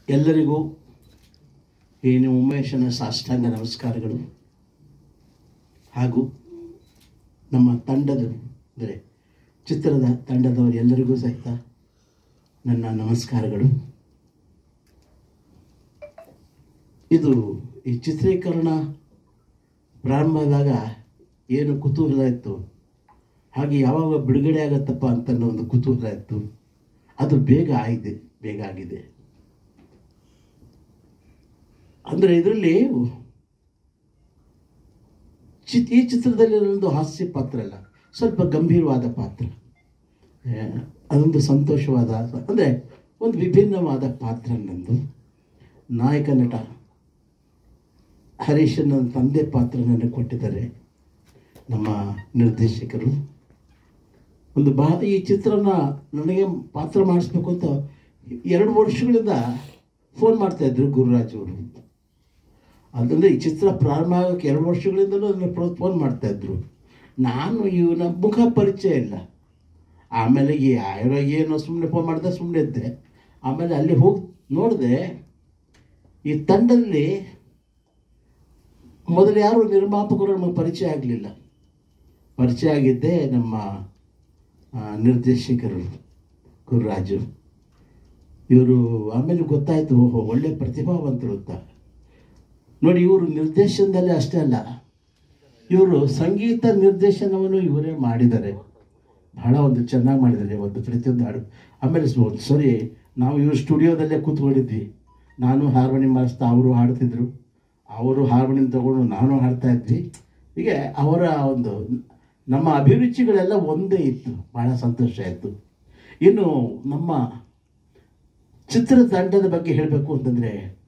ಎಲ್ಲರಿಗೂ ಈ ನಿಮ್ಮ ಉಮೇಶನ ಸಾಷ್ಟಾಂಗ ನಮಸ್ಕಾರಗಳು ಹಾಗೂ ನಮ್ಮ ತಂಡದ ಅಂದರೆ ಚಿತ್ರದ ತಂಡದವರು ಎಲ್ಲರಿಗೂ ಸಹಿತ ನನ್ನ ನಮಸ್ಕಾರಗಳು ಇದು ಈ ಚಿತ್ರೀಕರಣ ಪ್ರಾರಂಭವಾದಾಗ ಏನು ಕುತೂಹಲ ಇತ್ತು ಹಾಗೆ ಯಾವಾಗ ಬಿಡುಗಡೆ ಆಗತ್ತಪ್ಪ ಅಂತ ಅನ್ನೋ ಒಂದು ಕುತೂಹಲ ಇತ್ತು ಅದು ಬೇಗ ಆಗಿದೆ ಬೇಗ ಆಗಿದೆ ಅಂದರೆ ಇದರಲ್ಲಿ ಚಿತ್ ಈ ಚಿತ್ರದಲ್ಲಿ ಒಂದು ಹಾಸ್ಯ ಪಾತ್ರ ಅಲ್ಲ ಸ್ವಲ್ಪ ಗಂಭೀರವಾದ ಪಾತ್ರ ಆ, ಅದೊಂದು ಸಂತೋಷವಾದ ಅಂದರೆ ಒಂದು ವಿಭಿನ್ನವಾದ ಪಾತ್ರ ನಂದು ನಾಯಕ ನಟ ಹರೀಶನ ತಂದೆ ಪಾತ್ರ ನನಗೆ ಕೊಟ್ಟಿದ್ದಾರೆ ನಮ್ಮ ನಿರ್ದೇಶಕರು ಒಂದು ಬಾ ಈ ಚಿತ್ರನ ನನಗೆ ಪಾತ್ರ ಮಾಡಿಸ್ಬೇಕು ಅಂತ ಎರಡು ವರ್ಷಗಳಿಂದ ಫೋನ್ ಮಾಡ್ತಾ ಇದ್ರು ಗುರುರಾಜ್ ಅವರು ಅದಂದರೆ ಈ ಚಿತ್ರ ಪ್ರಾರಂಭ ಆಗೋಕ್ಕೆ ಎರಡು ವರ್ಷಗಳಿಂದಲೂ ನನ್ನ ಫೋನ್ ಮಾಡ್ತಾ ಇದ್ರು ನಾನು ಇವನ ಮುಖ ಪರಿಚಯ ಇಲ್ಲ ಆಮೇಲೆ ಈ ಯಾರೋ ಏನೋ ಸುಮ್ಮನೆ ಫೋನ್ ಮಾಡಿದೆ ಸುಮ್ಮನೆ ಇದ್ದೆ ಆಮೇಲೆ ಅಲ್ಲಿ ಹೋಗಿ ನೋಡಿದೆ ಈ ತಂಡದಲ್ಲಿ ಮೊದಲು ಯಾರು ನಿರ್ಮಾಪಕರು ನಮಗೆ ಪರಿಚಯ ಆಗಲಿಲ್ಲ ಪರಿಚಯ ಆಗಿದ್ದೇ ನಮ್ಮ ಆ, ನಿರ್ದೇಶಕರು ಗುರುರಾಜು ಇವರು ಆಮೇಲೆ ಗೊತ್ತಾಯಿತು ಓಹೋ ಒಳ್ಳೆ ಪ್ರತಿಭಾವಂತರು ಅಂತ ನೋಡಿ ಇವರು ನಿರ್ದೇಶನದಲ್ಲಿ ಅಷ್ಟೇ ಅಲ್ಲ ಇವರು ಸಂಗೀತ ನಿರ್ದೇಶನವನ್ನು ಇವರೇ ಮಾಡಿದ್ದಾರೆ ಬಹಳ ಒಂದು ಚೆನ್ನಾಗಿ ಮಾಡಿದ್ದಾರೆ ಒಂದು ಪ್ರತಿಯೊಂದು ಹಾಡು ಆಮೇಲೆ ಸ- ಒಂದು ಸರಿ ನಾವು ಇವ್ರ ಸ್ಟುಡಿಯೋದಲ್ಲೇ ಕೂತ್ಕೊಂಡಿದ್ವಿ ನಾನು ಹಾರ್ಮೋನಿಯಂ ಮಾಡಿಸ್ತಾ ಅವರು ಹಾಡ್ತಿದ್ರು ಅವರು ಹಾರ್ಮೋನಿಯಂ ತಗೊಂಡು ನಾನು ಹಾಡ್ತಾ ಇದ್ವಿ ಹೀಗೆ ಅವರ ಒಂದು ನಮ್ಮ ಅಭಿರುಚಿಗಳೆಲ್ಲ ಒಂದೇ ಇತ್ತು ಬಹಳ ಸಂತೋಷ ಆಯಿತು ಇನ್ನು ನಮ್ಮ ಚಿತ್ರತಂಡದ ಬಗ್ಗೆ ಹೇಳಬೇಕು ಅಂತಂದರೆ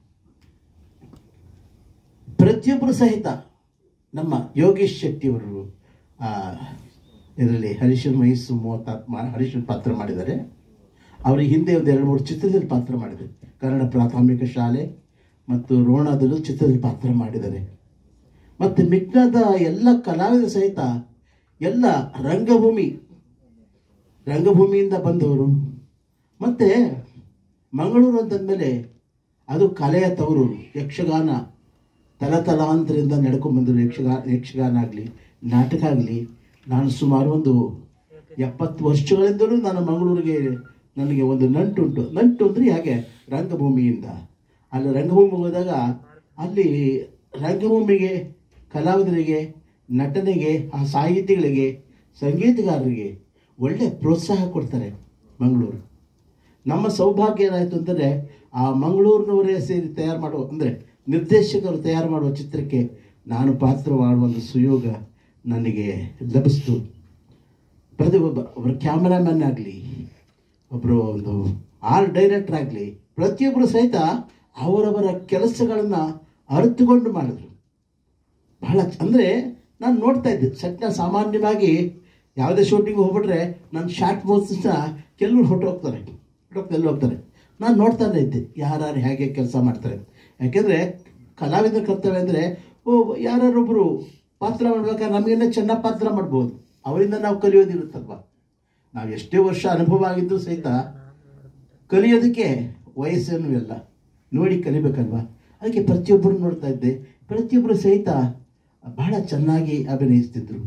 ಪ್ರತಿಯೊಬ್ಬರು ಸಹಿತ ನಮ್ಮ ಯೋಗೇಶ್ ಶೆಟ್ಟಿಯವರು ಇದರಲ್ಲಿ ಹರೀಶನ್ ವಯಸ್ಸು ಮೂವತ್ತಾರು ಮಾ ಹರೀಶನ್ ಪಾತ್ರ ಮಾಡಿದ್ದಾರೆ ಅವರು ಹಿಂದೆ ಒಂದು ಎರಡು ಮೂರು ಚಿತ್ರದಲ್ಲಿ ಪಾತ್ರ ಮಾಡಿದ್ದಾರೆ ಕನ್ನಡ ಪ್ರಾಥಮಿಕ ಶಾಲೆ ಮತ್ತು ರೋಣದಲ್ಲೂ ಚಿತ್ರದಲ್ಲಿ ಪಾತ್ರ ಮಾಡಿದ್ದಾರೆ ಮತ್ತು ಮಿಕ್ನಾದ ಎಲ್ಲ ಕಲಾವಿದ ಸಹಿತ ಎಲ್ಲ ರಂಗಭೂಮಿ ರಂಗಭೂಮಿಯಿಂದ ಬಂದವರು ಮತ್ತು ಮಂಗಳೂರು ಅಂತಂದಮೇಲೆ ಅದು ಕಲೆಯ ತವರು ಯಕ್ಷಗಾನ ತಲತಲಾಂತರಿಂದ ನಡ್ಕೊಂಡ್ಬಂದರು ಯಕ್ಷಗಾನ ಯಕ್ಷಗಾನ ಆಗಲಿ ನಾಟಕ ಆಗಲಿ ನಾನು ಸುಮಾರು ಒಂದು ಎಪ್ಪತ್ತು ವರ್ಷಗಳಿಂದಲೂ ನಾನು ಮಂಗಳೂರಿಗೆ ನನಗೆ ಒಂದು ನಂಟುಂಟು ನಂಟು ಅಂದರೆ ಹಾಗೆ ರಂಗಭೂಮಿಯಿಂದ ಅಲ್ಲಿ ರಂಗಭೂಮಿಗೆ ಹೋದಾಗ ಅಲ್ಲಿ ರಂಗಭೂಮಿಗೆ ಕಲಾವಿದರಿಗೆ ನಟನೆಗೆ ಆ ಸಾಹಿತಿಗಳಿಗೆ ಸಂಗೀತಗಾರರಿಗೆ ಒಳ್ಳೆ ಪ್ರೋತ್ಸಾಹ ಕೊಡ್ತಾರೆ ಮಂಗಳೂರು ನಮ್ಮ ಸೌಭಾಗ್ಯ ಏನಾಯಿತು ಅಂದರೆ ಆ ಮಂಗಳೂರಿನವರೇ ಸೇರಿ ತಯಾರು ಮಾಡುವ ಅಂದರೆ ನಿರ್ದೇಶಕರು ತಯಾರು ಮಾಡುವ ಚಿತ್ರಕ್ಕೆ ನಾನು ಪಾತ್ರ ಮಾಡುವ ಒಂದು ಸುಯೋಗ ನನಗೆ ಲಭಿಸ್ತು ಪ್ರತಿಯೊಬ್ಬ ಒಬ್ಬರು ಕ್ಯಾಮರಾಮನ್ ಆಗಲಿ ಒಬ್ಬರು ಒಂದು ಆರ್ಟ್ ಡೈರೆಕ್ಟರ್ ಆಗಲಿ ಪ್ರತಿಯೊಬ್ಬರು ಸಹಿತ ಅವರವರ ಕೆಲಸಗಳನ್ನು ಅರಿತುಕೊಂಡು ಮಾಡಿದ್ರು ಬಹಳ ಅಂದರೆ ನಾನು ನೋಡ್ತಾ ಇದ್ದೆ ಸಟ್ನ ಸಾಮಾನ್ಯವಾಗಿ ಯಾವುದೇ ಶೂಟಿಂಗ್ ಹೋಗ್ಬಿಟ್ರೆ ನಾನು ಶಾರ್ಟ್ ಮೋಸ್ನ ಕೆಲವರು ಹೊರಟೋಗ್ತಾರೆ ಹೊರಟೋಗ್ತಾ ಎಲ್ಲಿ ಹೋಗ್ತಾರೆ ನಾನು ನೋಡ್ತಾನೆ ಇದ್ದೆ ಯಾರ್ಯಾರು ಹೇಗೆ ಕೆಲಸ ಮಾಡ್ತಾರೆ ಯಾಕೆಂದರೆ ಕಲಾವಿದರ ಕರ್ತವ್ಯ ಅಂದರೆ ಓ ಯಾರೊಬ್ಬರು ಪಾತ್ರ ಮಾಡ್ಬೇಕಾದ್ರೆ ನಮಗಿನ್ನ ಚೆನ್ನಾಗಿ ಪಾತ್ರ ಮಾಡ್ಬೋದು ಅವರಿಂದ ನಾವು ಕಲಿಯೋದಿರುತ್ತಲ್ವ ನಾವು ಎಷ್ಟೇ ವರ್ಷ ಅನುಭವ ಆಗಿದ್ದರೂ ಸಹಿತ ಕಲಿಯೋದಕ್ಕೆ ವಯಸ್ಸೇನೂ ಇಲ್ಲ ನೋಡಿ ಕಲಿಬೇಕಲ್ವಾ ಅದಕ್ಕೆ ಪ್ರತಿಯೊಬ್ಬರು ನೋಡ್ತಾ ಇದ್ದೆ ಪ್ರತಿಯೊಬ್ಬರು ಸಹಿತ ಬಹಳ ಚೆನ್ನಾಗಿ ಅಭಿನಯಿಸ್ತಿದ್ರು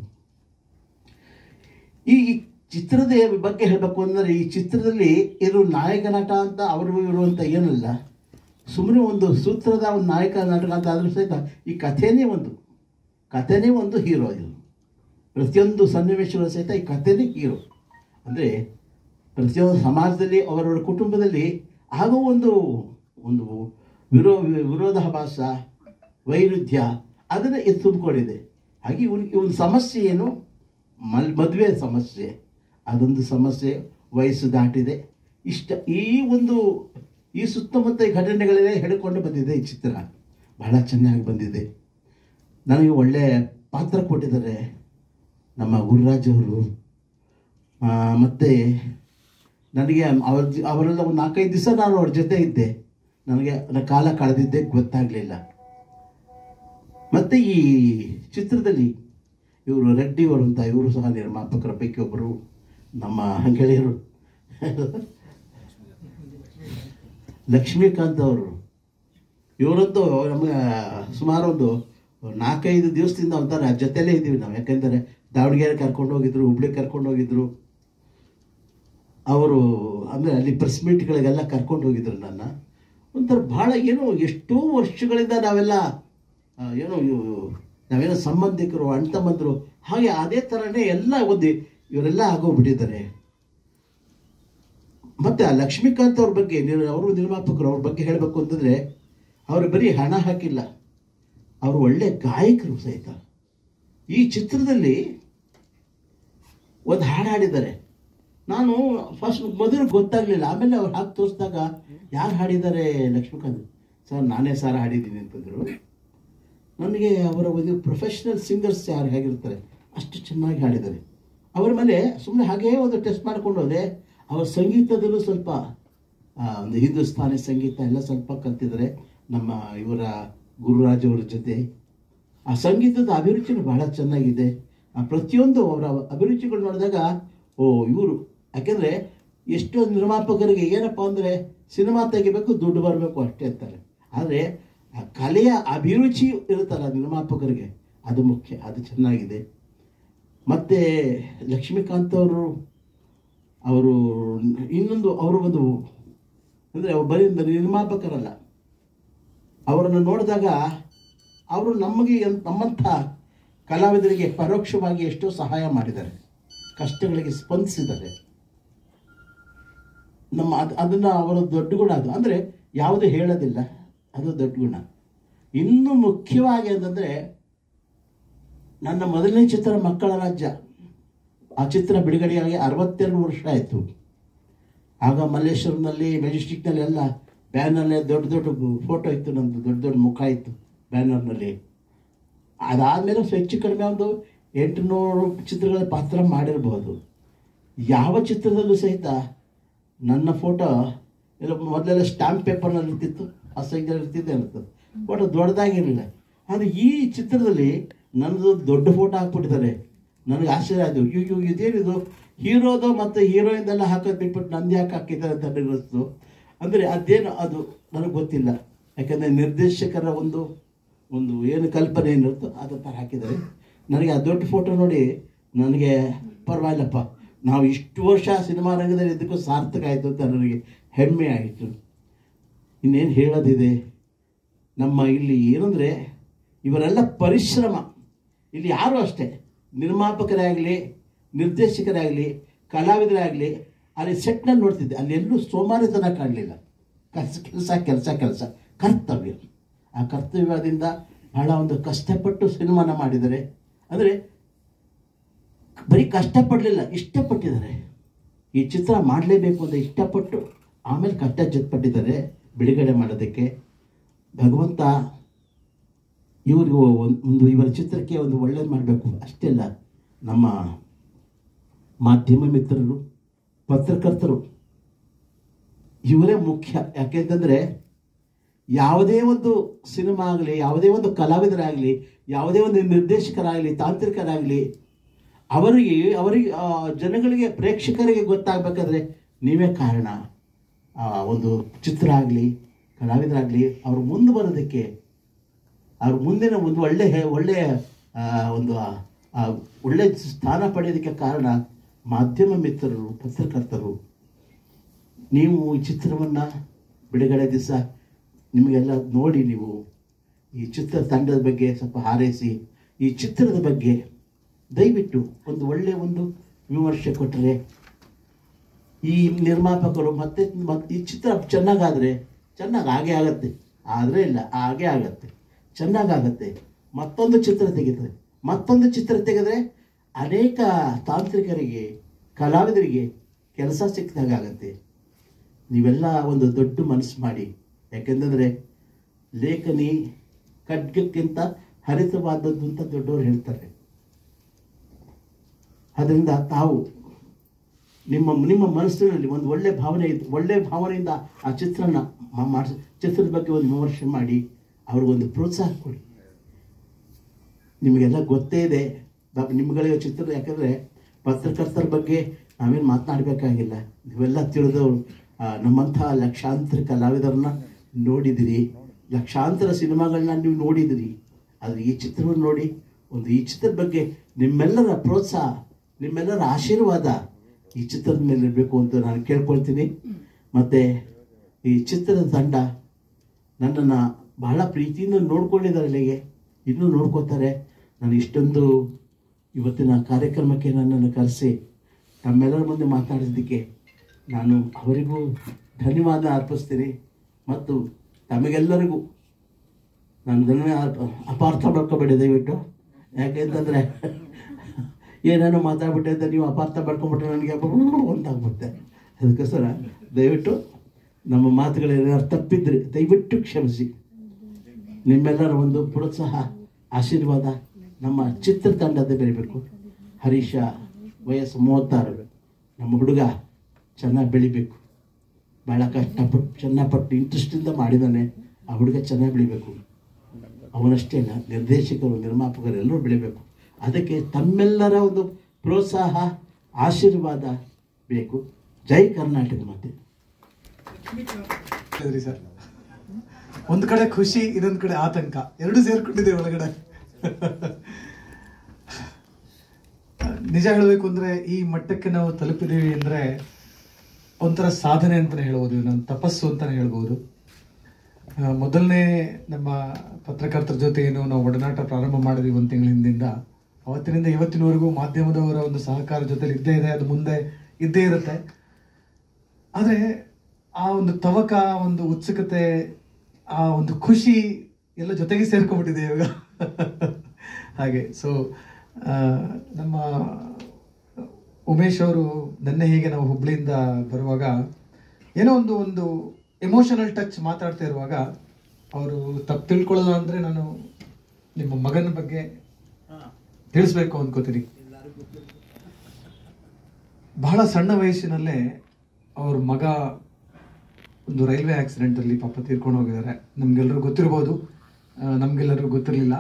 ಈ ಈ ಚಿತ್ರದ ಬಗ್ಗೆ ಹೇಳಬೇಕು ಅಂದರೆ ಈ ಚಿತ್ರದಲ್ಲಿ ಇರೋ ನಾಯಕ ನಟ ಅಂತ ಅವರು ಇವರು ಅಂತ ಏನಲ್ಲ ಸುಮ್ಮನೆ ಒಂದು ಸೂತ್ರದ ಒಂದು ನಾಯಕ ನಾಟಕ ಅಂತ ಆದರೂ ಸಹಿತ ಈ ಕಥೆನೇ ಒಂದು ಕಥೆನೇ ಒಂದು ಹೀರೋ ಇದು ಪ್ರತಿಯೊಂದು ಸನ್ನಿವೇಶಗಳು ಸಹಿತ ಈ ಕಥೆನೇ ಹೀರೋ ಅಂದರೆ ಪ್ರತಿಯೊಂದು ಸಮಾಜದಲ್ಲಿ ಅವರವರ ಕುಟುಂಬದಲ್ಲಿ ಆಗೋ ಒಂದು ಒಂದು ವಿರೋ ವಿರೋಧಾಭಾಸ ವೈರುಧ್ಯ ಅದನ್ನು ಇದು ತುಂಬಿಕೊಂಡಿದೆ ಹಾಗೆ ಇವನ್ ಇವನ್ ಸಮಸ್ಯೆ ಏನು ಮಲ್ ಮದುವೆ ಸಮಸ್ಯೆ ಅದೊಂದು ಸಮಸ್ಯೆ ವಯಸ್ಸು ದಾಟಿದೆ ಇಷ್ಟ ಈ ಒಂದು ಈ ಸುತ್ತಮುತ್ತ ಈ ಘಟನೆಗಳೇ ಹೇಳಿಕೊಂಡು ಬಂದಿದೆ ಈ ಚಿತ್ರ ಬಹಳ ಚೆನ್ನಾಗಿ ಬಂದಿದೆ ನನಗೆ ಒಳ್ಳೆ ಪಾತ್ರ ಕೊಟ್ಟಿದ್ದಾರೆ ನಮ್ಮ ಗುರುರಾಜ್ ಅವರು ಆ, ಮತ್ತೆ ನನಗೆ ಅವ್ರ ಜ- ಅವರೆಲ್ಲ ಒಂದು ನಾಲ್ಕೈದು ದಿವಸ ನಾನು ಅವ್ರ ಜೊತೆ ಇದ್ದೆ ನನಗೆ ನನ್ನ ಕಾಲ ಕಳೆದಿದ್ದೆ ಗೊತ್ತಾಗಲಿಲ್ಲ ಮತ್ತು ಈ ಚಿತ್ರದಲ್ಲಿ ಇವರು ರೆಡ್ಡಿ ಅವರು ಅಂತ ಇವರು ಸಹ ನಿರ್ಮಾಪಕರ ಪೈಕಿ ಒಬ್ಬರು ನಮ್ಮ ಗೆಳೆಯರು ಲಕ್ಷ್ಮೀಕಾಂತ್ ಅವರು ಇವರಂತೂ ನಮಗೆ ಸುಮಾರು ಒಂದು ನಾಲ್ಕೈದು ದಿವಸದಿಂದ ಒಂಥರ ಜೊತೆಲೇ ಇದ್ದೀವಿ ನಾವು ಯಾಕೆಂದರೆ ದಾವಣಗೆರೆ ಕರ್ಕೊಂಡು ಹೋಗಿದ್ರು ಹುಬ್ಳಿಗೆ ಕರ್ಕೊಂಡು ಹೋಗಿದ್ರು ಅವರು ಅಂದರೆ ಅಲ್ಲಿ ಪ್ರೆಸ್ ಮೀಟ್ಗಳಿಗೆಲ್ಲ ಕರ್ಕೊಂಡು ಹೋಗಿದ್ರು ನನ್ನ ಒಂಥರ ಭಾಳ ಏನೋ ಎಷ್ಟೋ ವರ್ಷಗಳಿಂದ ನಾವೆಲ್ಲ ಆ, ಏನೋ ಇವು- ನಾವೇನೋ ಸಂಬಂಧಿಕರು ಅಣ್ಣ ತಮ್ಮಂದರು ಹಾಗೆ ಅದೇ ಥರನೇ ಎಲ್ಲ ಒಂದು ಇವರೆಲ್ಲ ಆಗೋಗ್ಬಿಟ್ಟಿದ್ದಾರೆ ಮತ್ತೆ ಆ ಲಕ್ಷ್ಮೀಕಾಂತ್ ಅವ್ರ ಬಗ್ಗೆ ನಿರ್- ಅವರು ನಿರ್ಮಾಪಕರು ಅವ್ರ ಬಗ್ಗೆ ಹೇಳಬೇಕು ಅಂತಂದರೆ ಅವರು ಬರೀ ಹಣ ಹಾಕಿಲ್ಲ ಅವರು ಒಳ್ಳೆ ಗಾಯಕರು ಸಹಿತ ಈ ಚಿತ್ರದಲ್ಲಿ ಒಂದು ಹಾಡು ಹಾಡಿದ್ದಾರೆ ನಾನು ಫಸ್ಟ್ ಮೊದಲು ಗೊತ್ತಾಗಲಿಲ್ಲ ಆಮೇಲೆ ಅವ್ರು ಹಾಕಿ ತೋರಿಸಿದಾಗ ಯಾರು ಹಾಡಿದ್ದಾರೆ ಲಕ್ಷ್ಮೀಕಾಂತ್ ಸರ್ ನಾನೇ ಸರ್ ಹಾಡಿದ್ದೀನಿ ಅಂತಂದರು ನನಗೆ ಅವರ ಒಂದು ಪ್ರೊಫೆಷ್ನಲ್ ಸಿಂಗರ್ಸ್ ಯಾರು ಹೇಗಿರ್ತಾರೆ ಅಷ್ಟು ಚೆನ್ನಾಗಿ ಹಾಡಿದ್ದಾರೆ ಅವರ ಮೇಲೆ ಸುಮ್ಮನೆ ಹಾಗೇ ಒಂದು ಟೆಸ್ಟ್ ಮಾಡ್ಕೊಂಡು ಹೋದೆ ಅವರ ಸಂಗೀತದಲ್ಲೂ ಸ್ವಲ್ಪ ಆ, ಒಂದು ಹಿಂದೂಸ್ತಾನಿ ಸಂಗೀತ ಎಲ್ಲ ಸ್ವಲ್ಪ ಕಲ್ತಿದ್ದಾರೆ ನಮ್ಮ ಇವರ ಗುರುರಾಜ್ ಅವರ ಜೊತೆ ಆ ಸಂಗೀತದ ಅಭಿರುಚಿನೂ ಬಹಳ ಚೆನ್ನಾಗಿದೆ ಆ ಪ್ರತಿಯೊಂದು ಅವರ ಅಭಿರುಚಿಗಳು ನೋಡಿದಾಗ ಓ ಇವರು ಯಾಕೆಂದರೆ ಎಷ್ಟೋ ನಿರ್ಮಾಪಕರಿಗೆ ಏನಪ್ಪ ಅಂದರೆ ಸಿನಿಮಾ ತೆಗಿಬೇಕು ದುಡ್ಡು ಬರಬೇಕು ಅಷ್ಟೇ ಅಂತಾರೆ ಆದರೆ ಆ ಕಲೆಯ ಅಭಿರುಚಿ ಇರುತ್ತಲ್ಲ ನಿರ್ಮಾಪಕರಿಗೆ ಅದು ಮುಖ್ಯ ಅದು ಚೆನ್ನಾಗಿದೆ ಮತ್ತು ಲಕ್ಷ್ಮೀಕಾಂತ್ ಅವರು ಅವರು ಇನ್ನೊಂದು ಅವರು ಒಂದು ಅಂದರೆ ಅವ್ರು ಬರೀ ನಿರ್ಮಾಪಕರಲ್ಲ ಅವರನ್ನು ನೋಡಿದಾಗ ಅವರು ನಮಗೆ ಎನ್- ನಮ್ಮಂಥ ಕಲಾವಿದರಿಗೆ ಪರೋಕ್ಷವಾಗಿ ಎಷ್ಟೋ ಸಹಾಯ ಮಾಡಿದ್ದಾರೆ ಕಷ್ಟಗಳಿಗೆ ಸ್ಪಂದಿಸಿದ್ದಾರೆ ನಮ್ಮ ಅದು ಅದನ್ನು ಅವರ ದೊಡ್ಡ ಗುಣ ಅದು ಅಂದರೆ ಯಾವುದು ಹೇಳೋದಿಲ್ಲ ಅದು ದೊಡ್ಡ ಗುಣ ಇನ್ನೂ ಮುಖ್ಯವಾಗಿ ಅಂತಂದರೆ ನನ್ನ ಮೊದಲನೇ ಚಿತ್ರ ಮಕ್ಕಳ ರಾಜ್ಯ ಆ ಚಿತ್ರ ಬಿಡುಗಡೆಯಾಗಿ ಅರವತ್ತೆರಡು ವರ್ಷ ಆಯಿತು ಆಗ ಮಲ್ಲೇಶ್ವರಂನಲ್ಲಿ ಮೆಜೆಸ್ಟಿಕ್ನಲ್ಲಿ ಎಲ್ಲ ಬ್ಯಾನರ್ನಲ್ಲಿ ದೊಡ್ಡ ದೊಡ್ಡ ಫೋಟೋ ಇತ್ತು ನಮ್ಮದು ದೊಡ್ಡ ದೊಡ್ಡ ಮುಖ ಇತ್ತು ಬ್ಯಾನರ್ನಲ್ಲಿ ಅದಾದಮೇಲೆ ಹೆಚ್ಚು ಕಡಿಮೆ ಒಂದು ಎಂಟುನೂರು ಚಿತ್ರಗಳ ಪಾತ್ರ ಮಾಡಿರ್ಬೋದು ಯಾವ ಚಿತ್ರದಲ್ಲೂ ಸಹಿತ ನನ್ನ ಫೋಟೋ ಎಲ್ಲ ಮೊದಲೆಲ್ಲ ಸ್ಟಾಂಪ್ ಪೇಪರ್ನಲ್ಲಿ ಇರ್ತಿತ್ತು ಆ ಸೈಜಲ್ಲಿ ಇರ್ತಿದ್ದೆ ಇರ್ತದೆ ಫೋಟೋ ದೊಡ್ಡದಾಗಿರಲಿಲ್ಲ ಆದರೆ ಈ ಚಿತ್ರದಲ್ಲಿ ನನ್ನದು ದೊಡ್ಡ ಫೋಟೋ ಹಾಕ್ಬಿಟ್ಟಿದ್ದಾರೆ ನನಗೆ ಆಶ್ಚರ್ಯ ಆಯಿತು ಅಯ್ಯೋ ಇದೇನಿದು ಹೀರೋದು ಮತ್ತು ಹೀರೋಯಿನ್ದೆಲ್ಲ ಹಾಕೋದು ಬಿಟ್ಬಿಟ್ಟು ನಂದು ಯಾಕೆ ಹಾಕಿದ್ದಾರೆ ಅಂತ ಅನಿಸ್ತು ಅಂದರೆ ಅದೇನು ಅದು ನನಗೆ ಗೊತ್ತಿಲ್ಲ ಯಾಕಂದರೆ ನಿರ್ದೇಶಕರ ಒಂದು ಒಂದು ಏನು ಕಲ್ಪನೆ ಏನಿರುತ್ತೋ ಅದ ಥರ ಹಾಕಿದ್ದಾರೆ ನನಗೆ ಆ ದೊಡ್ಡ ಫೋಟೋ ನೋಡಿ ನನಗೆ ಪರವಾಗಿಲ್ಲಪ್ಪ ನಾವು ಇಷ್ಟು ವರ್ಷ ಸಿನಿಮಾ ರಂಗದಲ್ಲಿ ಇದಕ್ಕೂ ಸಾರ್ಥಕ ಆಯಿತು ಅಂತ ನನಗೆ ಹೆಮ್ಮೆ ಆಯಿತು ಇನ್ನೇನು ಹೇಳೋದಿದೆ ನಮ್ಮ ಇಲ್ಲಿ ಏನಂದರೆ ಇವರೆಲ್ಲ ಪರಿಶ್ರಮ ಇಲ್ಲಿ ಯಾರು ಅಷ್ಟೇ ನಿರ್ಮಾಪಕರೇ ಆಗಲಿ ನಿರ್ದೇಶಕರೇ ಆಗಲಿ ಕಲಾವಿದರೇ ಆಗಲಿ ಅಲ್ಲಿ ಸೆಟ್ನಲ್ಲಿ ನೋಡ್ತಿದ್ದೆ ಅಲ್ಲಿ ಎಲ್ಲೂ ಸೋಮಾರಿತನ ಕಾಣಲಿಲ್ಲ ಕೆಲಸ ಕೆಲಸ ಕೆಲಸ ಕೆಲಸ ಕರ್ತವ್ಯ ಆ ಕರ್ತವ್ಯದಿಂದ ಬಹಳ ಒಂದು ಕಷ್ಟಪಟ್ಟು ಸಿನಿಮಾನ ಮಾಡಿದ್ದಾರೆ ಅಂದರೆ ಬರೀ ಕಷ್ಟಪಡಲಿಲ್ಲ ಇಷ್ಟಪಟ್ಟಿದ್ದಾರೆ ಈ ಚಿತ್ರ ಮಾಡಲೇಬೇಕು ಅಂತ ಇಷ್ಟಪಟ್ಟು ಆಮೇಲೆ ಕಷ್ಟ ಜೊತೆಪಟ್ಟಿದ್ದಾರೆ ಬಿಡುಗಡೆ ಮಾಡೋದಕ್ಕೆ ಭಗವಂತ ಇವರಿಗೂ ಒಂದು ಒಂದು ಇವರ ಚಿತ್ರಕ್ಕೆ ಒಂದು ಒಳ್ಳೇದು ಮಾಡಬೇಕು ಅಷ್ಟೇ ಅಲ್ಲ ನಮ್ಮ ಮಾಧ್ಯಮ ಮಿತ್ರರು ಪತ್ರಕರ್ತರು ಇವರೇ ಮುಖ್ಯ ಯಾಕೆಂತಂದರೆ ಯಾವುದೇ ಒಂದು ಸಿನಿಮಾ ಆಗಲಿ ಯಾವುದೇ ಒಂದು ಕಲಾವಿದರಾಗಲಿ ಯಾವುದೇ ಒಂದು ನಿರ್ದೇಶಕರಾಗಲಿ ತಾಂತ್ರಿಕರಾಗಲಿ ಅವರಿಗೆ ಅವರಿಗೆ ಆ, ಜನಗಳಿಗೆ ಪ್ರೇಕ್ಷಕರಿಗೆ ಗೊತ್ತಾಗಬೇಕಾದ್ರೆ ನೀವೇ ಕಾರಣ ಆ, ಒಂದು ಚಿತ್ರ ಆಗಲಿ ಕಲಾವಿದರಾಗಲಿ ಅವರು ಮುಂದೆ ಬರೋದಕ್ಕೆ ಅವ್ರ ಮುಂದಿನ ಒಂದು ಒಳ್ಳೆ ಹೆ- ಒಳ್ಳೆ ಆ, ಒಂದು ಆ, ಆ, ಒಳ್ಳೆ ಸ್ಥಾನ ಪಡೆಯೋದಕ್ಕೆ ಕಾರಣ ಮಾಧ್ಯಮ ಮಿತ್ರರು ಪತ್ರಕರ್ತರು ನೀವು ಈ ಚಿತ್ರವನ್ನು ಬಿಡುಗಡೆ ದಿವಸ ನಿಮಗೆಲ್ಲ ನೋಡಿ ನೀವು ಈ ಚಿತ್ರ ತಂಡದ ಬಗ್ಗೆ ಸ್ವಲ್ಪ ಹಾರೈಸಿ ಈ ಚಿತ್ರದ ಬಗ್ಗೆ ದಯವಿಟ್ಟು ಒಂದು ಒಳ್ಳೆಯ ಒಂದು ವಿಮರ್ಶೆ ಕೊಟ್ಟರೆ ಈ ನಿರ್ಮಾಪಕರು ಮತ್ತೆ ಮತ್- ಈ ಚಿತ್ರ ಚೆನ್ನಾಗಾದರೆ ಚೆನ್ನಾಗಿ ಹಾಗೆ ಆಗತ್ತೆ ಆದರೆ ಇಲ್ಲ ಹಾಗೆ ಆಗತ್ತೆ ಚೆನ್ನಾಗಾಗತ್ತೆ ಮತ್ತೊಂದು ಚಿತ್ರ ತೆಗಿತಾರೆ ಮತ್ತೊಂದು ಚಿತ್ರ ತೆಗೆದ್ರೆ ಅನೇಕ ತಾಂತ್ರಿಕರಿಗೆ ಕಲಾವಿದರಿಗೆ ಕೆಲಸ ಸಿಕ್ಕಿದಾಗ ಆಗತ್ತೆ ನೀವೆಲ್ಲ ಒಂದು ದೊಡ್ಡ ಮನಸ್ಸು ಮಾಡಿ ಯಾಕೆಂತಂದರೆ ಲೇಖನಿ ಖಡ್ಗಕ್ಕಿಂತ ಹರಿತವಾದದ್ದು ಅಂತ ದೊಡ್ಡವರು ಹೇಳ್ತಾರೆ ಅದರಿಂದ ತಾವು ನಿಮ್ಮ ನಿಮ್ಮ ಮನಸ್ಸಿನಲ್ಲಿ ಒಂದು ಒಳ್ಳೆ ಭಾವನೆ ಇದ್ದು ಒಳ್ಳೆ ಭಾವನೆಯಿಂದ ಆ ಚಿತ್ರನ ಮಾಡಿಸ್ ಚಿತ್ರದ ಬಗ್ಗೆ ಒಂದು ವಿಮರ್ಶೆ ಮಾಡಿ ಅವ್ರಿಗೊಂದು ಪ್ರೋತ್ಸಾಹ ಕೊಡಿ ನಿಮಗೆಲ್ಲ ಗೊತ್ತೇ ಇದೆ ಬ- ನಿಮ್ಗಳಿಗೆ ಚಿತ್ರ ಯಾಕಂದರೆ ಪತ್ರಕರ್ತರ ಬಗ್ಗೆ ನಾವೇನು ಮಾತನಾಡಬೇಕಾಗಿಲ್ಲ ನೀವೆಲ್ಲ ತಿಳಿದವರು ಆ, ನಮ್ಮಂತಹ ಲಕ್ಷಾಂತರ ಕಲಾವಿದರನ್ನ ನೋಡಿದಿರಿ ಲಕ್ಷಾಂತರ ಸಿನಿಮಾಗಳನ್ನ ನೀವು ನೋಡಿದಿರಿ ಆದರೆ ಈ ಚಿತ್ರವನ್ನು ನೋಡಿ ಒಂದು ಈ ಚಿತ್ರದ ಬಗ್ಗೆ ನಿಮ್ಮೆಲ್ಲರ ಪ್ರೋತ್ಸಾಹ ನಿಮ್ಮೆಲ್ಲರ ಆಶೀರ್ವಾದ ಈ ಚಿತ್ರದ ಮೇಲೆ ಇರಬೇಕು ಅಂತ ನಾನು ಕೇಳ್ಕೊಳ್ತೀನಿ ಮತ್ತು ಈ ಚಿತ್ರದ ತಂಡ ನನ್ನನ್ನು ಬಹಳ ಪ್ರೀತಿಯಿಂದ ನೋಡ್ಕೊಂಡಿದ್ದಾರೆ ಇಲ್ಲಿಗೆ ಇನ್ನೂ ನೋಡ್ಕೋತಾರೆ ನಾನು ಇಷ್ಟೊಂದು ಇವತ್ತಿನ ಕಾರ್ಯಕ್ರಮಕ್ಕೆ ನನ್ನನ್ನು ಕರೆಸಿ ತಮ್ಮೆಲ್ಲರ ಮುಂದೆ ಮಾತಾಡಿದ್ದಕ್ಕೆ ನಾನು ಅವರಿಗೂ ಧನ್ಯವಾದ ಅರ್ಪಿಸ್ತೀನಿ ಮತ್ತು ತಮಗೆಲ್ಲರಿಗೂ ನಾನು ಧನ್ಯ ಅಪಾರ್ಥ ಮಾಡ್ಕೊಬೇಡಿ ದಯವಿಟ್ಟು ಯಾಕೆಂತಂದರೆ ಏನೇನೋ ಮಾತಾಡ್ಬಿಟ್ಟೆ ಅಂತ ನೀವು ಅಪಾರ್ಥ ಮಾಡ್ಕೊಂಬಿಟ್ರೆ ನನಗೆ ಅಂತಾಗ್ಬಿಡುತ್ತೆ ಅದಕ್ಕೋಸ್ಕರ ದಯವಿಟ್ಟು ನಮ್ಮ ಮಾತುಗಳೇನಾದ್ರು ತಪ್ಪಿದ್ರೆ ದಯವಿಟ್ಟು ಕ್ಷಮಿಸಿ ನಿಮ್ಮೆಲ್ಲರ ಒಂದು ಪ್ರೋತ್ಸಾಹ ಆಶೀರ್ವಾದ ನಮ್ಮ ಚಿತ್ರತಂಡದ ಬೆಳಿಬೇಕು ಹರೀಶ ವಯಸ್ಸು ಮೂವತ್ತಾರು ನಮ್ಮ ಹುಡುಗ ಚೆನ್ನಾಗಿ ಬೆಳಿಬೇಕು ಭಾಳ ಕಷ್ಟಪಟ್ಟು ಚೆನ್ನಾಗಿ ಇಂಟ್ರೆಸ್ಟಿಂದ ಮಾಡಿದ್ದಾನೆ ಆ ಹುಡುಗ ಚೆನ್ನಾಗಿ ಬೆಳಿಬೇಕು ಅವನಷ್ಟೇ ಅಲ್ಲ ನಿರ್ದೇಶಕರು ನಿರ್ಮಾಪಕರು ಎಲ್ಲರೂ ಬೆಳಿಬೇಕು ಅದಕ್ಕೆ ತಮ್ಮೆಲ್ಲರ ಒಂದು ಪ್ರೋತ್ಸಾಹ ಆಶೀರ್ವಾದ ಬೇಕು ಜೈ ಕರ್ನಾಟಕ ಮಾತೆ ಹೇಳಿದ್ರಿ ಸರ್ ಒಂದ್ ಕಡೆ ಖುಷಿ ಇನ್ನೊಂದ್ ಕಡೆ ಆತಂಕ ಎರಡು ಸೇರ್ಕೊಂಡಿದೆ ಒಳಗಡೆ ನಿಜ ಹೇಳಬೇಕು ಅಂದ್ರೆ ಈ ಮಟ್ಟಕ್ಕೆ ನಾವು ತಲುಪಿದೀವಿ ಅಂದ್ರೆ ಒಂಥರ ಸಾಧನೆ ಅಂತಾನೆ ಹೇಳ್ಬೋದು ನಾವು ತಪಸ್ಸು ಅಂತಾನೆ ಹೇಳ್ಬೋದು ಆ, ಮೊದಲನೇ ನಮ್ಮ ಪತ್ರಕರ್ತರ ಜೊತೆ ಏನು ನಾವು ಒಡನಾಟ ಪ್ರಾರಂಭ ಮಾಡಿದ್ವಿ ಒಂದು ತಿಂಗಳ ಹಿಂದಿಂದ ಅವತ್ತಿನಿಂದ ಇವತ್ತಿನವರೆಗೂ ಮಾಧ್ಯಮದವರ ಒಂದು ಸಹಕಾರ ಜೊತೆಲಿ ಇದ್ದೇ ಇದೆ ಅದು ಮುಂದೆ ಇದ್ದೇ ಇರುತ್ತೆ ಆದರೆ ಆ ಒಂದು ತವಕ ಒಂದು ಉತ್ಸುಕತೆ ಆ ಒಂದು ಖುಷಿ ಎಲ್ಲ ಜೊತೆಗೆ ಸೇರ್ಕೊಂಡ್ಬಿಟ್ಟಿದೆ ಇವಾಗ ಹಾಗೆ ಸೊ ನಮ್ಮ ಉಮೇಶ್ ಅವರು ನೆನ್ನೆ ಹೀಗೆ ನಾವು ಹುಬ್ಳಿಯಿಂದ ಬರುವಾಗ ಏನೋ ಒಂದು ಒಂದು ಎಮೋಷನಲ್ ಟಚ್ ಮಾತಾಡ್ತಾ ಇರುವಾಗ ಅವರು ತಪ್ಪು ತಿಳ್ಕೊಳ್ಳೋದು ಅಂದ್ರೆ ನಾನು ನಿಮ್ಮ ಮಗನ ಬಗ್ಗೆ ತಿಳಿಸ್ಬೇಕು ಅನ್ಕೋತೀನಿ ಬಹಳ ಸಣ್ಣ ವಯಸ್ಸಿನಲ್ಲೇ ಅವ್ರ ಮಗ ಒಂದು ರೈಲ್ವೆ ಆಕ್ಸಿಡೆಂಟ್ ಅಲ್ಲಿ ಪಾಪ ತೀರ್ಕೊಂಡು ಹೋಗಿದ್ದಾರೆ ನಮ್ಗೆಲ್ಲರೂ ಗೊತ್ತಿರ್ಬೋದು ಆ, ನಮ್ಗೆಲ್ಲರಿಗೂ ಗೊತ್ತಿರಲಿಲ್ಲ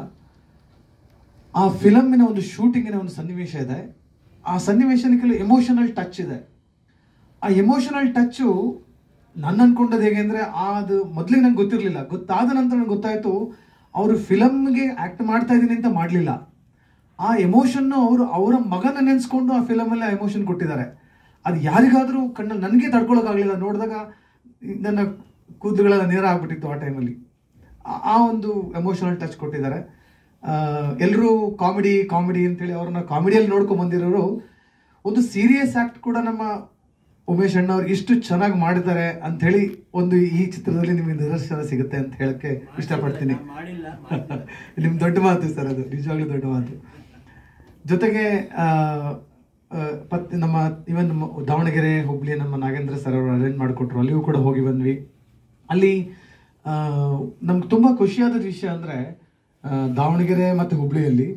ಆ ಫಿಲಮ್ಮಿನ ಒಂದು ಶೂಟಿಂಗಿನ ಒಂದು ಸನ್ನಿವೇಶ ಇದೆ ಆ ಸನ್ನಿವೇಶನಕ್ಕೆ ಎಮೋಷನಲ್ ಟಚ್ ಇದೆ ಆ ಎಮೋಷನಲ್ ಟಚ್ಚು ನಾನು ಅನ್ಕೊಂಡದ್ದು ಹೇಗೆ ಅಂದ್ರೆ ಆ ಅದು ಮೊದಲಿಗೆ ನಂಗೆ ಗೊತ್ತಿರಲಿಲ್ಲ ಗೊತ್ತಾದ ನಂತರ ನಂಗೆ ಗೊತ್ತಾಯ್ತು ಅವರು ಫಿಲಮ್ಗೆ ಆಕ್ಟ್ ಮಾಡ್ತಾ ಇದ್ದೀನಿ ಅಂತ ಮಾಡಲಿಲ್ಲ ಆ ಎಮೋಷನ್ನು ಅವರು ಅವರ ಮಗನ ನೆನೆಸ್ಕೊಂಡು ಆ ಫಿಲಮಲ್ಲಿ ಆ ಎಮೋಷನ್ ಕೊಟ್ಟಿದ್ದಾರೆ ಅದು ಯಾರಿಗಾದರೂ ಕಣ್ಣಲ್ಲಿ ನನಗೆ ತಡ್ಕೊಳಕ್ಕಾಗಲಿಲ್ಲ ನೋಡಿದಾಗ ನನ್ನ ಕೂದಲುಗಳೆಲ್ಲ ನೇರ ಆಗ್ಬಿಟ್ಟಿತ್ತು ಆ ಟೈಮಲ್ಲಿ ಆ- ಆ ಒಂದು ಎಮೋಷನಲ್ ಟಚ್ ಕೊಟ್ಟಿದ್ದಾರೆ ಎಲ್ಲರೂ ಕಾಮಿಡಿ ಕಾಮಿಡಿ ಅಂತೇಳಿ ಅವ್ರನ್ನ ಕಾಮಿಡಿಯಲ್ಲಿ ನೋಡ್ಕೊಂಡ್ ಬಂದಿರೋರು ಒಂದು ಸೀರಿಯಸ್ ಆಕ್ಟ್ ಕೂಡ ನಮ್ಮ ಉಮೇಶ್ ಅಣ್ಣ ಅವ್ರು ಇಷ್ಟು ಚೆನ್ನಾಗಿ ಮಾಡಿದ್ದಾರೆ ಅಂತ ಹೇಳಿ ಒಂದು ಈ ಚಿತ್ರದಲ್ಲಿ ನಿಮಗೆ ನಿದರ್ಶನ ಸಿಗುತ್ತೆ ಅಂತ ಹೇಳಕ್ಕೆ ಇಷ್ಟಪಡ್ತೀನಿ ನಿಮ್ ದೊಡ್ಡ ಮಾತು ಸರ್ ಅದು ನಿಜವಾಗ್ಲೂ ದೊಡ್ಡ ಮಾತು ಜೊತೆಗೆ ಆ, ಆ, ಪತ್ ನಮ್ಮ ಇವನ್ ನಮ್ಮ ದಾವಣಗೆರೆ ಹುಬ್ಳಿ ನಮ್ಮ ನಾಗೇಂದ್ರ ಸರ್ ಅವರು ಅರೇಂಜ್ ಮಾಡಿಕೊಟ್ರು ಅಲ್ಲಿಯೂ ಕೂಡ ಹೋಗಿ ಬಂದ್ವಿ ಅಲ್ಲಿ ಆ, ನಮ್ಗೆ ತುಂಬಾ ಖುಷಿಯಾದ ವಿಷಯ ಅಂದ್ರೆ ಆ, ದಾವಣಗೆರೆ ಮತ್ತೆ ಹುಬ್ಳಿಯಲ್ಲಿ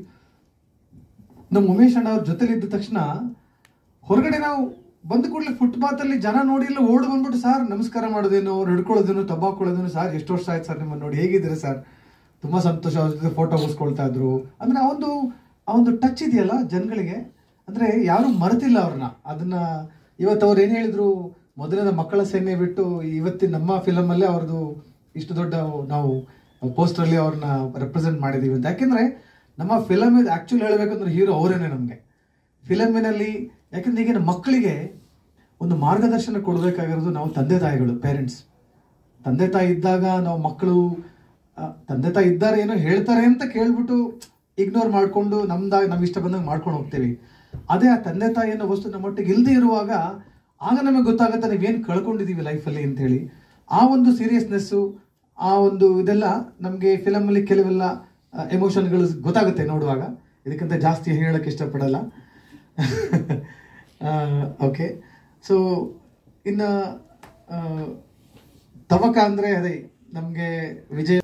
ನಮ್ಮ ಉಮೇಶ್ ಅಣ್ಣ ಅವ್ರ ಜೊತೆಲಿದ್ದ ತಕ್ಷಣ ಹೊರಗಡೆ ನಾವು ಬಂದ ಕೂಡಲೇ ಫುಟ್ಪಾತ್ ಅಲ್ಲಿ ಜನ ನೋಡಿ ಎಲ್ಲ ಓಡ್ ಬಂದ್ಬಿಟ್ಟು ಸರ್ ನಮಸ್ಕಾರ ಮಾಡೋದೇನು ಅವ್ರು ಹಿಡ್ಕೊಳ್ಳೋದೇನು ತಬ್ಬಾಕೊಳ್ಳೋದೇನು ಸರ್ ಎಷ್ಟು ವರ್ಷ ಆಯ್ತು ಸರ್ ನಿಮ್ಮನ್ನ ನೋಡಿ ಹೇಗಿದ್ದೀರಾ ಸರ್ ತುಂಬಾ ಸಂತೋಷ ಅವ್ರ ಜೊತೆ ಫೋಟೋ ಮುಗಿಸ್ಕೊಳ್ತಾ ಇದ್ರು ಅಂದ್ರೆ ಆ ಒಂದು ಆ ಒಂದು ಟಚ್ ಇದೆಯಲ್ಲ ಜನಗಳಿಗೆ ಅಂದ್ರೆ ಯಾರು ಮರೆತಿಲ್ಲ ಅವ್ರನ್ನ ಅದನ್ನ ಇವತ್ತು ಅವ್ರು ಏನ್ ಹೇಳಿದ್ರು ಮೊದಲಿನ ಮಕ್ಕಳ ಸೇನೆ ಬಿಟ್ಟು ಇವತ್ತಿನ ನಮ್ಮ ಫಿಲಮ್ ಅಲ್ಲೇ ಅವ್ರದ್ದು ಇಷ್ಟು ದೊಡ್ಡ ನಾವು ಪೋಸ್ಟರ್ ಅಲ್ಲಿ ಅವ್ರನ್ನ ರೆಪ್ರೆಸೆಂಟ್ ಮಾಡಿದೀವಿ ಅಂತ ಯಾಕೆಂದ್ರೆ ನಮ್ಮ ಫಿಲಮ್ ಆಕ್ಚುಲಿ ಹೇಳ್ಬೇಕಂದ್ರೆ ಹೀರೋ ಅವರೇನೆ ನಮ್ಗೆ ಫಿಲಮಿನಲ್ಲಿ ಯಾಕಂದ್ರೆ ಈಗಿನ ಮಕ್ಕಳಿಗೆ ಒಂದು ಮಾರ್ಗದರ್ಶನ ಕೊಡಬೇಕಾಗಿರೋದು ನಾವು ತಂದೆ ತಾಯಿಗಳು ಪೇರೆಂಟ್ಸ್ ತಂದೆ ತಾಯಿ ಇದ್ದಾಗ ನಾವು ಮಕ್ಕಳು ಆ, ತಂದೆ ತಾಯಿ ಇದ್ದಾರೆ ಏನೋ ಹೇಳ್ತಾರೆ ಅಂತ ಕೇಳ್ಬಿಟ್ಟು ಇಗ್ನೋರ್ ಮಾಡ್ಕೊಂಡು ನಮ್ದಾಗ ನಮ್ ಇಷ್ಟ ಬಂದಂಗೆ ಮಾಡ್ಕೊಂಡು ಹೋಗ್ತೀವಿ ಅದೇ ಆ ತಂದೆ ತಾಯಿ ಅನ್ನೋ ವಸ್ತು ನಮ್ಮೊಟ್ಟಿಗೆ ಇಲ್ಲದೆ ಇರುವಾಗ ಆಗ ನಮಗೆ ಗೊತ್ತಾಗುತ್ತೆ ನಾವೇನು ಕಳ್ಕೊಂಡಿದೀವಿ ಲೈಫಲ್ಲಿ ಅಂತ ಹೇಳಿ ಆ ಒಂದು ಸೀರಿಯಸ್ನೆಸ್ಸು ಆ ಒಂದು ಇದೆಲ್ಲ ನಮಗೆ ಫಿಲಮಲ್ಲಿ ಕೆಲವೆಲ್ಲ ಎಮೋಷನ್ಗಳು ಗೊತ್ತಾಗುತ್ತೆ ನೋಡುವಾಗ ಇದಕ್ಕಿಂತ ಜಾಸ್ತಿ ಹೇಳಕ್ಕೆ ಇಷ್ಟಪಡಲ್ಲ ಓಕೆ ಸೊ ಇನ್ನು ಆ, ತವಕ ಅಂದರೆ ಅದೇ ನಮಗೆ ವಿಜಯ್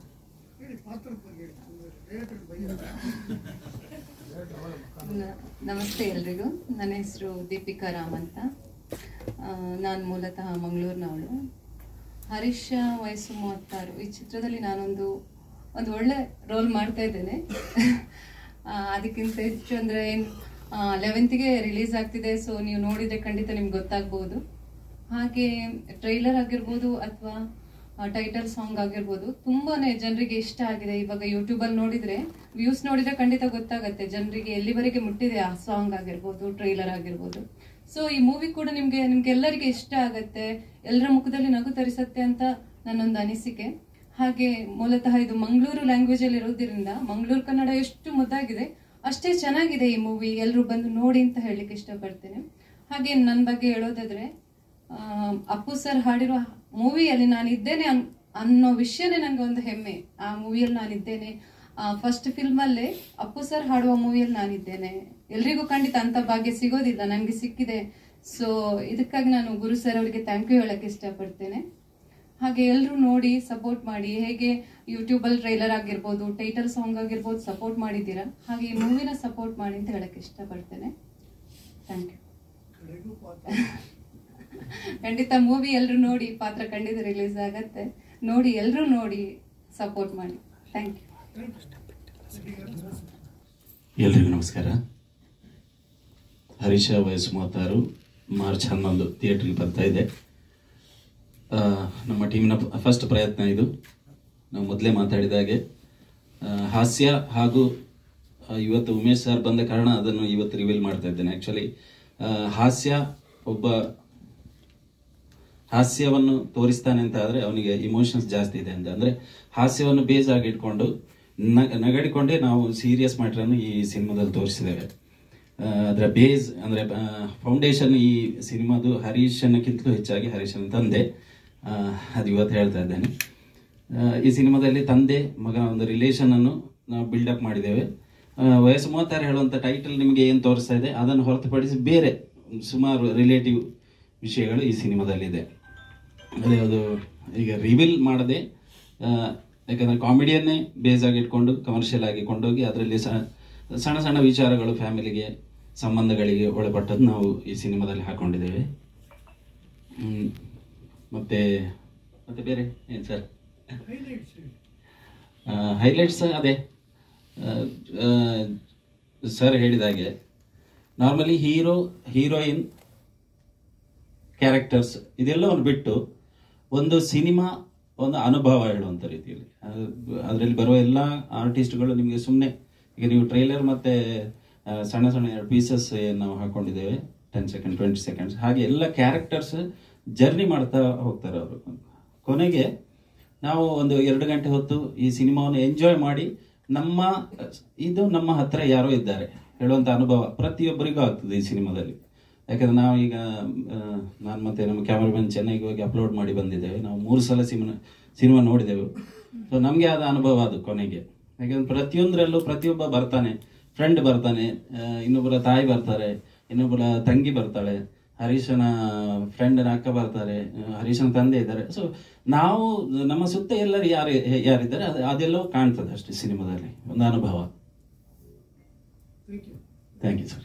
ನ- ನಮಸ್ತೆ ಎಲ್ರಿಗೂ ನನ್ನ ಹೆಸರು ದೀಪಿಕಾ ರಾಮ್ ಅಂತ ನಾನು ಮೂಲತಃ ಮಂಗಳೂರಿನವಳು ಹರೀಶ್ ವಯಸ್ಸು ಮೂವತ್ತಾರು ಈ ಚಿತ್ರದಲ್ಲಿ ನಾನೊಂದು ಒಂದು ಒಳ್ಳೆ ರೋಲ್ ಮಾಡ್ತಾ ಇದ್ದೇನೆ ಆ, ಅದಕ್ಕಿಂತ ಹೆಚ್ಚು ಅಂದರೆ ಏನು ಲೆವೆಂತ್ಗೆ ರಿಲೀಸ್ ಆಗ್ತಿದೆ ಸೊ ನೀವು ನೋಡಿದರೆ ಖಂಡಿತ ನಿಮ್ಗೆ ಗೊತ್ತಾಗ್ಬೋದು ಹಾಗೆ ಟ್ರೈಲರ್ ಆಗಿರ್ಬೋದು ಅಥವಾ ಟೈಟಲ್ ಸಾಂಗ್ ಆಗಿರ್ಬೋದು ತುಂಬಾನೇ ಜನರಿಗೆ ಇಷ್ಟ ಆಗಿದೆ ಇವಾಗ ಯೂಟ್ಯೂಬ್ ಅಲ್ಲಿ ನೋಡಿದ್ರೆ ವ್ಯೂಸ್ ನೋಡಿದ್ರೆ ಖಂಡಿತ ಗೊತ್ತಾಗತ್ತೆ ಜನರಿಗೆ ಎಲ್ಲಿವರೆಗೆ ಮುಟ್ಟಿದೆ ಆ ಸಾಂಗ್ ಆಗಿರ್ಬೋದು ಟ್ರೈಲರ್ ಆಗಿರ್ಬೋದು ಸೊ ಈ ಮೂವಿ ಕೂಡ ನಿಮ್ಗೆ ನಿಮ್ಗೆ ಎಲ್ಲರಿಗೆ ಇಷ್ಟ ಆಗತ್ತೆ ಎಲ್ಲರ ಮುಖದಲ್ಲಿ ನಗು ತರಿಸತ್ತೆ ಅಂತ ನನ್ನೊಂದು ಅನಿಸಿಕೆ ಹಾಗೆ ಮೂಲತಃ ಇದು ಮಂಗಳೂರು ಲ್ಯಾಂಗ್ವೇಜ್ ಅಲ್ಲಿ ಇರೋದ್ರಿಂದ ಮಂಗಳೂರು ಕನ್ನಡ ಎಷ್ಟು ಮುದ್ದಾಗಿದೆ ಅಷ್ಟೇ ಚೆನ್ನಾಗಿದೆ ಈ ಮೂವಿ ಎಲ್ಲರೂ ಬಂದು ನೋಡಿ ಅಂತ ಹೇಳಲಿಕ್ಕೆ ಇಷ್ಟಪಡ್ತೇನೆ ಹಾಗೆ ನನ್ನ ಬಗ್ಗೆ ಹೇಳೋದಾದ್ರೆ ಆ, ಅಪ್ಪು ಸರ್ ಹಾಡಿರೋ ಮೂವಿಯಲ್ಲಿ ನಾನು ಇದ್ದೇನೆ ಅನ್- ಅನ್ನೋ ವಿಷಯನೇ ನಂಗೆ ಒಂದು ಹೆಮ್ಮೆ ಆ ಮೂವಿಯಲ್ಲಿ ನಾನಿದ್ದೇನೆ ಫಸ್ಟ್ ಫಿಲ್ಮ್ ಅಲ್ಲೇ ಅಪ್ಪು ಸರ್ ಹಾಡುವ ಮೂವಿಯಲ್ಲಿ ನಾನಿದ್ದೇನೆ ಎಲ್ರಿಗೂ ಖಂಡಿತ ಅಂತ ಭಾಗ್ಯ ಸಿಗೋದಿಲ್ಲ ನಂಗೆ ಸಿಕ್ಕಿದೆ ಸೊ ಇದಕ್ಕಾಗಿ ನಾನು ಗುರು ಸರ್ ಅವರಿಗೆ ಥ್ಯಾಂಕ್ ಯು ಹೇಳಕ್ ಇಷ್ಟಪಡ್ತೇನೆ ಹಾಗೆ ಎಲ್ಲರೂ ನೋಡಿ ಸಪೋರ್ಟ್ ಮಾಡಿ ಹೇಗೆ ಯೂಟ್ಯೂಬ್ ಅಲ್ಲಿ ಟ್ರೈಲರ್ ಆಗಿರ್ಬೋದು ಟೈಟಲ್ ಸಾಂಗ್ ಆಗಿರ್ಬೋದು ಸಪೋರ್ಟ್ ಮಾಡಿದ್ದೀರಾ ಹಾಗೆ ಈ ಮೂವಿನ ಸಪೋರ್ಟ್ ಮಾಡಿ ಅಂತ ಹೇಳಕ್ ಇಷ್ಟಪಡ್ತೇನೆ ಥ್ಯಾಂಕ್ ಯು ಖಂಡಿತ ಮೂವಿ ಎಲ್ಲರೂ ನೋಡಿ ಪಾತ್ರ ಖಂಡಿತ ರಿಲೀಸ್ ಆಗತ್ತೆ ನೋಡಿ ಎಲ್ಲರೂ ನೋಡಿ ಸಪೋರ್ಟ್ ಮಾಡಿ ಥ್ಯಾಂಕ್ ಯು ಎಲ್ರಿಗೂ ನಮಸ್ಕಾರ ಹರೀಶ ವಯಸ್ಸು ಮೂವತ್ತಾರು ಮಾರ್ಚ್ ಹನ್ನೊಂದು ಥಿಯೇಟ್ರಿಗೆ ಬರ್ತಾ ಇದೆ ಆ, ನಮ್ಮ ಟೀಮಿನ ಫಸ್ಟ್ ಪ್ರಯತ್ನ ಇದು ನಾವು ಮೊದಲೇ ಮಾತಾಡಿದ ಹಾಗೆ ಆ, ಹಾಸ್ಯ ಹಾಗೂ ಆ, ಇವತ್ತು ಉಮೇಶ್ ಸರ್ ಬಂದ ಕಾರಣ ಅದನ್ನು ಇವತ್ತು ರಿವೀಲ್ ಮಾಡ್ತಾ ಇದ್ದೇನೆ ಆ್ಯಕ್ಚುಲಿ ಹಾಸ್ಯ ಒಬ್ಬ ಹಾಸ್ಯವನ್ನು ತೋರಿಸ್ತಾನೆ ಅಂತ ಆದ್ರೆ ಅವನಿಗೆ ಇಮೋಷನ್ಸ್ ಜಾಸ್ತಿ ಇದೆ ಅಂತ ಅಂದ್ರೆ ಹಾಸ್ಯವನ್ನು ಬೇಸ್ ಆಗಿ ಇಟ್ಕೊಂಡು ನ- ನಗಡಿಕೊಂಡೇ ನಾವು ಸೀರಿಯಸ್ ಮ್ಯಾಟ್ರನ್ನು ಈ ಸಿನಿಮಾದಲ್ಲಿ ತೋರಿಸಿದ್ದೇವೆ ಆ, ಅದರ ಬೇಸ್ ಅಂದ್ರೆ ಫೌಂಡೇಶನ್ ಈ ಸಿನಿಮಾದು ಹರೀಶನಕ್ಕಿಂತಲೂ ಹೆಚ್ಚಾಗಿ ಹರೀಶನ ತಂದೆ ಆ, ಅದು ಇವತ್ತು ಹೇಳ್ತಾ ಇದ್ದೇನೆ ಆ, ಈ ಸಿನಿಮಾದಲ್ಲಿ ತಂದೆ ಮಗನ ಒಂದು ರಿಲೇಷನ್ ಅನ್ನು ನಾವು ಬಿಲ್ಡಪ್ ಮಾಡಿದ್ದೇವೆ ಆ, ವಯಸ್ಸು ಮೂವತ್ತಾರು ಹೇಳುವಂತ ಟೈಟಲ್ ನಿಮಗೆ ಏನು ತೋರಿಸ್ತಾ ಇದೆ ಅದನ್ನು ಹೊರತುಪಡಿಸಿ ಬೇರೆ ಸುಮಾರು ರಿಲೇಟಿವ್ ವಿಷಯಗಳು ಈ ಸಿನಿಮಾದಲ್ಲಿದೆ ಅದೇ ಅದು ಈಗ ರಿವೀಲ್ ಮಾಡದೆ ಆ, ಯಾಕಂದ್ರೆ ಕಾಮಿಡಿಯನ್ನೇ ಬೇಸ್ ಆಗಿ ಇಟ್ಕೊಂಡು ಕಮರ್ಷಿಯಲ್ ಆಗಿ ಕೊಂಡೋಗಿ ಅದರಲ್ಲಿ ಸಣ್ಣ ಸಣ್ಣ ವಿಚಾರಗಳು ಫ್ಯಾಮಿಲಿಗೆ ಸಂಬಂಧಗಳಿಗೆ ಒಳಪಟ್ಟದ್ದು ನಾವು ಈ ಸಿನಿಮಾದಲ್ಲಿ ಹಾಕೊಂಡಿದ್ದೇವೆ ಹ್ಮ್. ಮತ್ತೆ ಮತ್ತೆ ಬೇರೆ ಏನು ಸರ್ ಹೈಲೈಟ್ಸ್ ಅದೇ ಸರ್ ಹೇಳಿದಾಗೆ ನಾರ್ಮಲಿ ಹೀರೋ ಹೀರೋಯಿನ್ ಕ್ಯಾರೆಕ್ಟರ್ಸ್ ಇದೆಲ್ಲವನ್ನು ಬಿಟ್ಟು ಒಂದು ಸಿನಿಮಾ ಒಂದು ಅನುಭವ ಹೇಳುವಂಥ ರೀತಿಯಲ್ಲಿ ಅದರಲ್ಲಿ ಬರುವ ಎಲ್ಲ ಆರ್ಟಿಸ್ಟ್ಗಳು ನಿಮಗೆ ಸುಮ್ಮನೆ ಈಗ ನೀವು ಟ್ರೈಲರ್ ಮತ್ತೆ ಆ, ಸಣ್ಣ ಸಣ್ಣ ಎರಡು ಪೀಸಸ್ ನಾವು ಹಾಕೊಂಡಿದ್ದೇವೆ ಟೆನ್ ಸೆಕೆಂಡ್ ಟ್ವೆಂಟಿ ಸೆಕೆಂಡ್ಸ್ ಹಾಗೆ ಎಲ್ಲ ಕ್ಯಾರೆಕ್ಟರ್ಸ್ ಜರ್ನಿ ಮಾಡ್ತಾ ಹೋಗ್ತಾರೆ ಅವರು ಕೊನೆಗೆ ನಾವು ಒಂದು ಎರಡು ಗಂಟೆ ಹೊತ್ತು ಈ ಸಿನಿಮಾವನ್ನು ಎಂಜಾಯ್ ಮಾಡಿ ನಮ್ಮ ಇದು ನಮ್ಮ ಹತ್ರ ಯಾರೋ ಇದ್ದಾರೆ ಹೇಳುವಂತ ಅನುಭವ ಪ್ರತಿಯೊಬ್ಬರಿಗೂ ಆಗ್ತದೆ ಈ ಸಿನಿಮಾದಲ್ಲಿ ಯಾಕಂದ್ರೆ ನಾವು ಈಗ ನಾನು ಮತ್ತೆ ನಮ್ಮ ಕ್ಯಾಮರಾಮನ್ ಚೆನ್ನೈಗೆ ಹೋಗಿ ಅಪ್ಲೋಡ್ ಮಾಡಿ ಬಂದಿದ್ದೇವೆ ನಾವು ಮೂರು ಸಲ ಸಿನಿಮಾ ಸಿನಿಮಾ ನೋಡಿದೆವು ಸೊ ನಮಗೆ ಆದ ಅನುಭವ ಅದು ಕೊನೆಗೆ ಯಾಕಂದ್ರೆ ಪ್ರತಿಯೊಂದರಲ್ಲೂ ಪ್ರತಿಯೊಬ್ಬ ಬರ್ತಾನೆ ಫ್ರೆಂಡ್ ಬರ್ತಾನೆ ಆ, ಇನ್ನೊಬ್ಬರ ತಾಯಿ ಬರ್ತಾರೆ ಇನ್ನೊಬ್ಬರ ತಂಗಿ ಬರ್ತಾಳೆ ಹರೀಶನ ಫ್ರೆಂಡ್ನ ಅಕ್ಕ ಬರ್ತಾರೆ ಆ, ಹರೀಶನ ತಂದೆ ಇದ್ದಾರೆ ಸೊ ನಾವು ನಮ್ಮ ಸುತ್ತ ಎಲ್ಲರೂ ಯಾರು ಯಾರಿದ್ದಾರೆ ಅದು ಅದೆಲ್ಲವೂ ಕಾಣ್ತದೆ ಅಷ್ಟೇ ಸಿನಿಮಾದಲ್ಲಿ ಒಂದು ಅನುಭವ ಥ್ಯಾಂಕ್ ಯು ಸರ್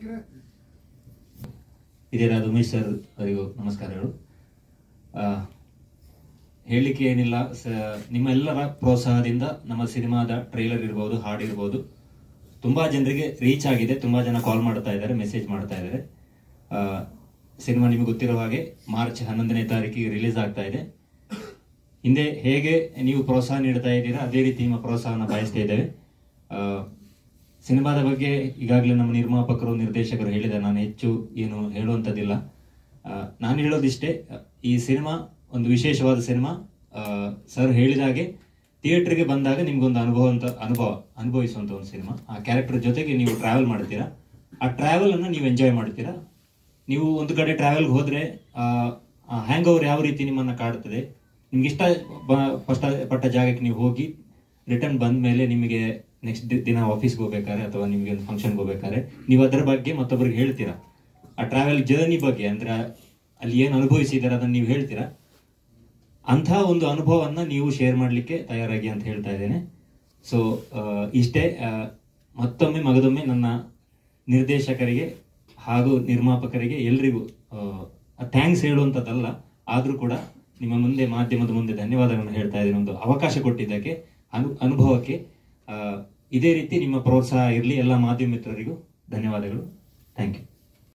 ಹಿರಿಯರಾದ ಉಮೇಶ್ ಸರ್ ಅವರಿಗೂ ನಮಸ್ಕಾರಗಳು ಆ, ಹೇಳಲಿಕ್ಕೆ ಏನಿಲ್ಲ ಸ- ನಿಮ್ಮೆಲ್ಲರ ಪ್ರೋತ್ಸಾಹದಿಂದ ನಮ್ಮ ಸಿನಿಮಾದ ಟ್ರೈಲರ್ ಇರ್ಬೋದು ಹಾಡು ಇರ್ಬೋದು ತುಂಬಾ ಜನರಿಗೆ ರೀಚ್ ಆಗಿದೆ ತುಂಬಾ ಜನ ಕಾಲ್ ಮಾಡ್ತಾ ಇದ್ದಾರೆ ಮೆಸೇಜ್ ಮಾಡ್ತಾ ಇದ್ದಾರೆ ಆ, ಸಿನಿಮಾ ನಿಮಗೆ ಗೊತ್ತಿರೋ ಹಾಗೆ ಮಾರ್ಚ್ ಹನ್ನೊಂದನೇ ತಾರೀಕಿಗೆ ರಿಲೀಸ್ ಆಗ್ತಾ ಇದೆ ಹಿಂದೆ ಹೇಗೆ ನೀವು ಪ್ರೋತ್ಸಾಹ ನೀಡ್ತಾ ಇದ್ದೀರಾ ಅದೇ ರೀತಿ ನಿಮ್ಮ ಪ್ರೋತ್ಸಾಹನ ಬಯಸ್ತಾ ಇದ್ದೇವೆ ಆ, ಸಿನಿಮಾದ ಬಗ್ಗೆ ಈಗಾಗಲೇ ನಮ್ಮ ನಿರ್ಮಾಪಕರು ನಿರ್ದೇಶಕರು ಹೇಳಿದ್ದಾರೆ ನಾನು ಹೆಚ್ಚು ಏನು ಹೇಳುವಂಥದ್ದಿಲ್ಲ ಆ, ನಾನು ಹೇಳೋದಿಷ್ಟೇ ಈ ಸಿನಿಮಾ ಒಂದು ವಿಶೇಷವಾದ ಸಿನಿಮಾ ಸರ್ ಹೇಳಿದ ಹಾಗೆ ಥಿಯೇಟರ್ಗೆ ಬಂದಾಗ ನಿಮ್ಗೊಂದು ಅನುಭವ ಅಂತ ಅನುಭವ ಅನುಭವಿಸುವಂತ ಒಂದು ಸಿನಿಮಾ ಆ ಕ್ಯಾರೆಕ್ಟರ್ ಜೊತೆಗೆ ನೀವು ಟ್ರಾವೆಲ್ ಮಾಡ್ತೀರಾ ಆ ಟ್ರಾವೆಲ್ ಅನ್ನು ನೀವು ಎಂಜಾಯ್ ಮಾಡ್ತೀರಾ ನೀವು ಒಂದು ಕಡೆ ಟ್ರಾವೆಲ್ಗೆ ಹೋದ್ರೆ ಆ ಹ್ಯಾಂಗ್ ಓವರ್ ಯಾವ ರೀತಿ ನಿಮ್ಮನ್ನ ಕಾಡುತ್ತದೆ ನಿಮ್ಗೆ ಇಷ್ಟ ಬ- ಪಟ್ಟ ಪಟ್ಟ ಜಾಗಕ್ಕೆ ನೀವು ಹೋಗಿ ರಿಟರ್ನ್ ಬಂದ ಮೇಲೆ ನಿಮಗೆ ನೆಕ್ಸ್ಟ್ ದಿನ ಆಫೀಸ್ಗೆ ಹೋಗ್ಬೇಕಾದ್ರೆ ಅಥವಾ ನಿಮಗೆ ಒಂದು ಫಂಕ್ಷನ್ಗೆ ಹೋಗ್ಬೇಕಾದ್ರೆ ನೀವು ಅದರ ಬಗ್ಗೆ ಮತ್ತೊಬ್ಬರಿಗೆ ಹೇಳ್ತೀರಾ ಆ ಟ್ರಾವೆಲ್ ಜರ್ನಿ ಬಗ್ಗೆ ಅಂದ್ರೆ ಅಲ್ಲಿ ಏನು ಅನುಭವಿಸಿದಾರೆ ಅದನ್ನ ನೀವು ಹೇಳ್ತೀರಾ ಅಂಥ ಒಂದು ಅನುಭವವನ್ನ ನೀವು ಶೇರ್ ಮಾಡಲಿಕ್ಕೆ ತಯಾರಾಗಿ ಅಂತ ಹೇಳ್ತಾ ಇದ್ದೇನೆ ಸೊ ಇಷ್ಟೇ ಆ, ಮತ್ತೊಮ್ಮೆ ಮಗದೊಮ್ಮೆ ನನ್ನ ನಿರ್ದೇಶಕರಿಗೆ ಹಾಗೂ ನಿರ್ಮಾಪಕರಿಗೆ ಎಲ್ರಿಗೂ ಥ್ಯಾಂಕ್ಸ್ ಹೇಳುವಂಥದ್ದಲ್ಲ ಆದರೂ ಕೂಡ ನಿಮ್ಮ ಮುಂದೆ ಮಾಧ್ಯಮದ ಮುಂದೆ ಧನ್ಯವಾದಗಳನ್ನು ಹೇಳ್ತಾ ಇದ್ದೀನಿ ಒಂದು ಅವಕಾಶ ಕೊಟ್ಟಿದ್ದಕ್ಕೆ ಅನು ಅನುಭವಕ್ಕೆ ಆ, ಇದೇ ರೀತಿ ನಿಮ್ಮ ಪ್ರೋತ್ಸಾಹ ಇರಲಿ ಎಲ್ಲ ಮಾಧ್ಯಮ ಮಿತ್ರರಿಗೂ ಧನ್ಯವಾದಗಳು ಥ್ಯಾಂಕ್ ಯು